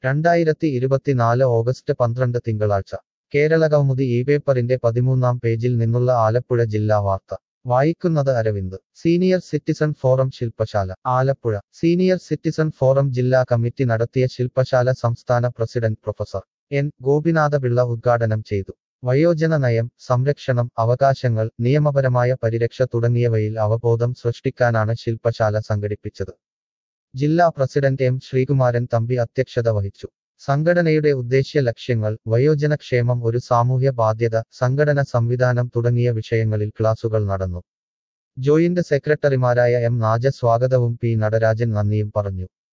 രണ്ടായിരത്തി ഇരുപത്തിനാല് ഓഗസ്റ്റ് പന്ത്രണ്ട് തിങ്കളാഴ്ച കേരള കൗമുദി ഈ പേപ്പറിന്റെ പതിമൂന്നാം പേജിൽ നിന്നുള്ള ആലപ്പുഴ ജില്ലാ വാർത്ത വായിക്കുന്നത് അരവിന്ദ് സീനിയർ സിറ്റിസൺ ഫോറം ശില്പശാല ആലപ്പുഴ സീനിയർ സിറ്റിസൺ ഫോറം ജില്ലാ കമ്മിറ്റി നടത്തിയ ശില്പശാല സംസ്ഥാന പ്രസിഡന്റ് പ്രൊഫസർ എൻ ഗോപിനാഥപിള്ള ഉദ്ഘാടനം ചെയ്തു വയോജന നയം സംരക്ഷണം അവകാശങ്ങൾ നിയമപരമായ പരിരക്ഷ തുടങ്ങിയവയിൽ അവബോധം സൃഷ്ടിക്കാനാണ് ശില്പശാല സംഘടിപ്പിച്ചത് ജില്ലാ പ്രസിഡന്റ് എം ശ്രീകുമാരൻ തമ്പി അധ്യക്ഷത വഹിച്ചു സംഘടനയുടെ ഉദ്ദേശ്യ ലക്ഷ്യങ്ങൾ വയോജനക്ഷേമം ഒരു സാമൂഹ്യ ബാധ്യത സംഘടന സംവിധാനം തുടങ്ങിയ വിഷയങ്ങളിൽ ക്ലാസുകൾ നടന്നു ജോയിന്റ് സെക്രട്ടറിമാരായ എം നാജ സ്വാഗതവും പി നടരാജൻ നന്ദിയും പറഞ്ഞു